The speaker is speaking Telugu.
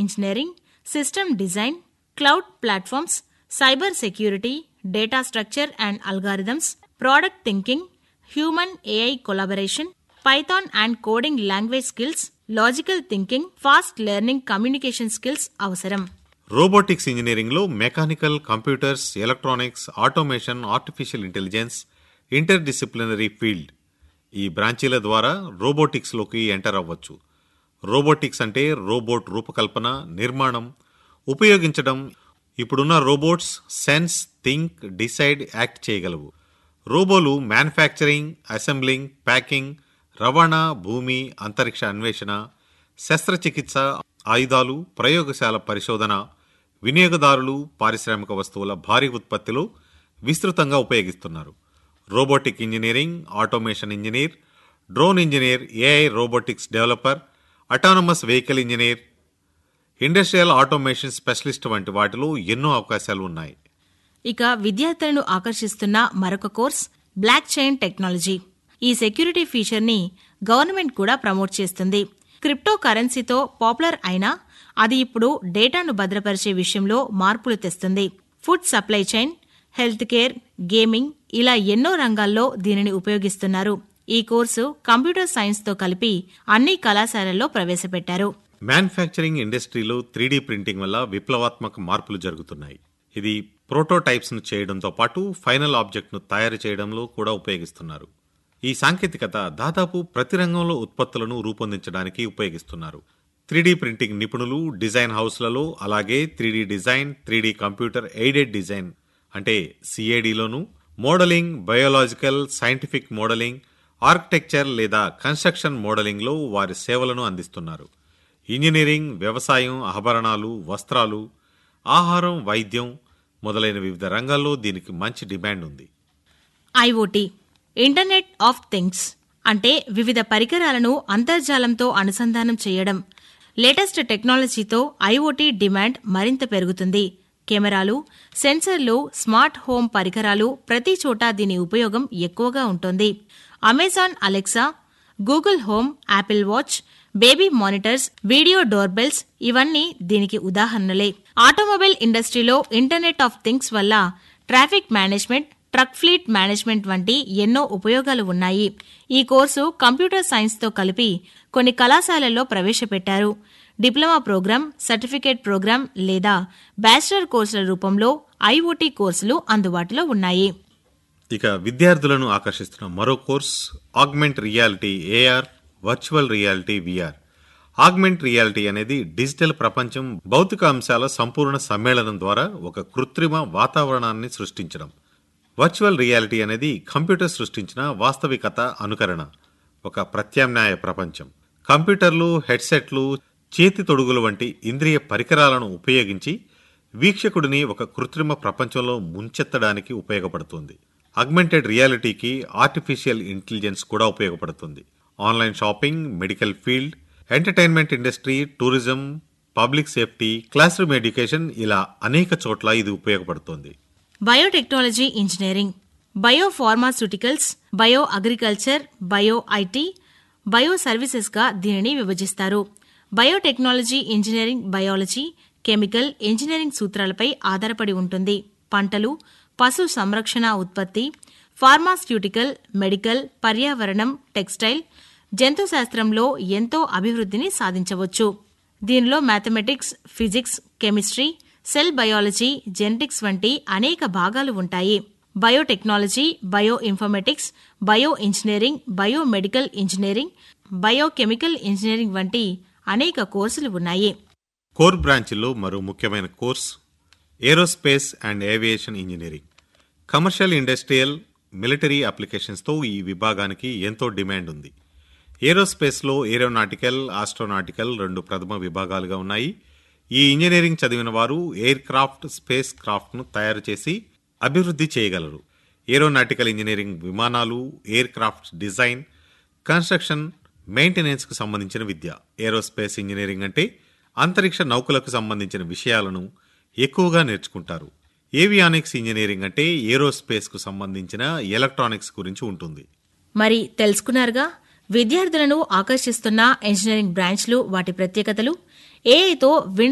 engineering system design cloud platforms cyber security data structure and algorithms product thinking human AI collaboration Python and coding language skills logical thinking fast learning communication skills అవసరం రోబోటిక్స్ ఇంజనీరింగ్లో mechanical computers electronics automation artificial intelligence interdisciplinary field ఈ బ్రాంచీల ద్వారా రోబోటిక్స్లోకి ఎంటర్ అవ్వచ్చు రోబోటిక్స్ అంటే రోబోట్ రూపకల్పన నిర్మాణం ఉపయోగించడం ఇప్పుడున్న robots sense think decide act చేయగలవు రోబోలు మ్యానుఫ్యాక్చరింగ్ అసెంబ్లింగ్ ప్యాకింగ్ రవాణా భూమి అంతరిక్ష అన్వేషణ శస్త్రచికిత్స ఆయుధాలు ప్రయోగశాల పరిశోధన వినియోగదారులు పారిశ్రామిక వస్తువుల భారీ ఉత్పత్తిలో విస్తృతంగా ఉపయోగిస్తున్నారు robotic engineering automation engineer drone engineer AI robotics developer autonomous vehicle engineer industrial automation specialist వంటి వాటిలో ఎన్నో అవకాశాలు ఉన్నాయి ఇక విద్యార్థులను ఆకర్షిస్తున్న మరొక కోర్స్ బ్లాక్ చైన్ టెక్నాలజీ ఈ సెక్యూరిటీ ఫీచర్ని గవర్నమెంట్ కూడా ప్రమోట్ చేస్తుంది క్రిప్టో కరెన్సీతో పాపులర్ అయినా అది ఇప్పుడు డేటాను భద్రపరిచే విషయంలో మార్పులు తెస్తుంది food supply chain health care gaming ఇలా ఎన్నో రంగాల్లో దీనిని ఉపయోగిస్తున్నారు ఈ కోర్సు కంప్యూటర్ సైన్స్తో కలిపి అన్ని కళాశాలల్లో ప్రవేశపెట్టారు మ్యానుఫ్యాక్చరింగ్ ఇండస్ట్రీలో త్రీడీ ప్రింటింగ్ వల్ల విప్లవాత్మక మార్పులు జరుగుతున్నాయి ఇది ప్రోటోటైప్స్ ను చేయడంతో పాటు ఫైనల్ ఆబ్జెక్ట్ ను తయారు చేయడంలో కూడా ఉపయోగిస్తున్నారు ఈ సాంకేతికత దాదాపు ప్రతి రంగంలో ఉత్పత్తులను రూపొందించడానికి ఉపయోగిస్తున్నారు త్రీడీ ప్రింటింగ్ నిపుణులు డిజైన్ హౌస్లలో అలాగే three D design three D computer aided design అంటే సిఏడిలోను modelling biological scientific modelling architecture లేదా కన్స్ట్రక్షన్ మోడలింగ్లో వారి సేవలను అందిస్తున్నారు ఇంజనీరింగ్ వ్యవసాయం ఆభరణాలు వస్త్రాలు ఆహారం వైద్యం మొదలైన వివిధ రంగాల్లో దీనికి మంచి డిమాండ్ ఉంది ఐఓటీ ఇంటర్నెట్ ఆఫ్ థింగ్స్ అంటే వివిధ పరికరాలను అంతర్జాలంతో అనుసంధానం చేయడం లేటెస్ట్ టెక్నాలజీతో ఐఓటీ డిమాండ్ మరింత పెరుగుతుంది కెమెరాలు సెన్సర్లు స్మార్ట్ హోమ్ పరికరాలు ప్రతి చోట దీని ఉపయోగం ఎక్కువగా ఉంటుంది Amazon Alexa Google home Apple watch baby monitors video doorbells ఇవన్నీ దీనికి ఉదాహరణలే ఆటోమొబైల్ ఇండస్ట్రీలో ఇంటర్నెట్ ఆఫ్ థింగ్స్ వల్ల traffic management truck fleet management వంటి ఎన్నో ఉపయోగాలు ఉన్నాయి ఈ కోర్సు కంప్యూటర్ సైన్స్తో కలిపి కొన్ని కళాశాలల్లో ప్రవేశపెట్టారు డిప్లొమా ప్రోగ్రాం సర్టిఫికేట్ ప్రోగ్రాం లేదా బ్యాచిలర్ కోర్సుల రూపంలో ఐఓటీ కోర్సులు అందుబాటులో ఉన్నాయి ఇక విద్యార్థులను ఆకర్షిస్తున్న మరో course augment reality AR virtual reality VR augment reality అనేది డిజిటల్ ప్రపంచం భౌతిక అంశాల సంపూర్ణ సమ్మేళనం ద్వారా ఒక కృత్రిమ వాతావరణాన్ని సృష్టించడం వర్చువల్ రియాలిటీ అనేది కంప్యూటర్ సృష్టించిన వాస్తవికత అనుకరణ ఒక ప్రత్యామ్నాయ ప్రపంచం కంప్యూటర్లు హెడ్సెట్లు చేతి తొడుగులు వంటి ఇంద్రియ పరికరాలను ఉపయోగించి వీక్షకుడిని ఒక కృత్రిమ ప్రపంచంలో ముంచెత్తడానికి ఉపయోగపడుతుంది అగ్మెంటెడ్ రియాలిటీకి ఆర్టిఫిషియల్ ఇంటెలిజెన్స్ కూడా ఉపయోగపడుతుంది online shopping medical field entertainment industry tourism public safety class room education ఇలా అనేక చోట్ల ఇది ఉపయోగపడుతుంది biotechnology engineering bio pharmaceuticals bio agriculture bio IT bio సర్వీసెస్గా దీనిని విభజిస్తారు biotechnology engineering biology chemical engineering సూత్రాలపై ఆధారపడి ఉంటుంది పంటలు పశు సంరక్షణ ఉత్పత్తి ఫార్మాస్యూటికల్ మెడికల్ పర్యావరణం టెక్స్టైల్ జంతుశాస్త్రంలో ఎంతో అభివృద్ధిని సాధించవచ్చు దీనిలో mathematics physics chemistry cell biology genetics వంటి అనేక భాగాలు ఉంటాయి biotechnology bio informatics bio engineering biomedical engineering biochemical engineering వంటి అనేక కోర్సులు ఉన్నాయి కోర్ బ్రాంచ్లో మరో ముఖ్యమైన course aerospace and aviation engineering commercial industrial military అప్లికేషన్స్తో ఈ విభాగానికి ఎంతో డిమాండ్ ఉంది ఏరోస్పేస్లో ఏరోనాటికల్ ఆస్ట్రోనాటికల్ రెండు ప్రథమ విభాగాలుగా ఉన్నాయి ఈ ఇంజనీరింగ్ చదివిన వారు ఎయిర్ క్రాఫ్ట్ స్పేస్ క్రాఫ్ట్ను తయారు చేసి అభివృద్ధి చేయగలరు ఏరోనాటికల్ ఇంజనీరింగ్ విమానాలు ఎయిర్ క్రాఫ్ట్ డిజైన్ కన్స్ట్రక్షన్ మెయింటెనెన్స్కు సంబంధించిన విద్య ఏరోస్పేస్ ఇంజనీరింగ్ అంటే అంతరిక్ష నౌకలకు సంబంధించిన విషయాలను ఎక్కువగా నేర్చుకుంటారు ఏవియానిక్స్ ఇంజనీరింగ్ అంటే ఏరోస్పేస్కు సంబంధించిన ఎలక్ట్రానిక్స్ గురించి ఉంటుంది మరి తెలుసుకున్నారుగా విద్యార్థులను ఆకర్షిస్తున్న ఇంజనీరింగ్ బ్రాంచ్లు వాటి ప్రత్యేకతలు ఏఐతో విన్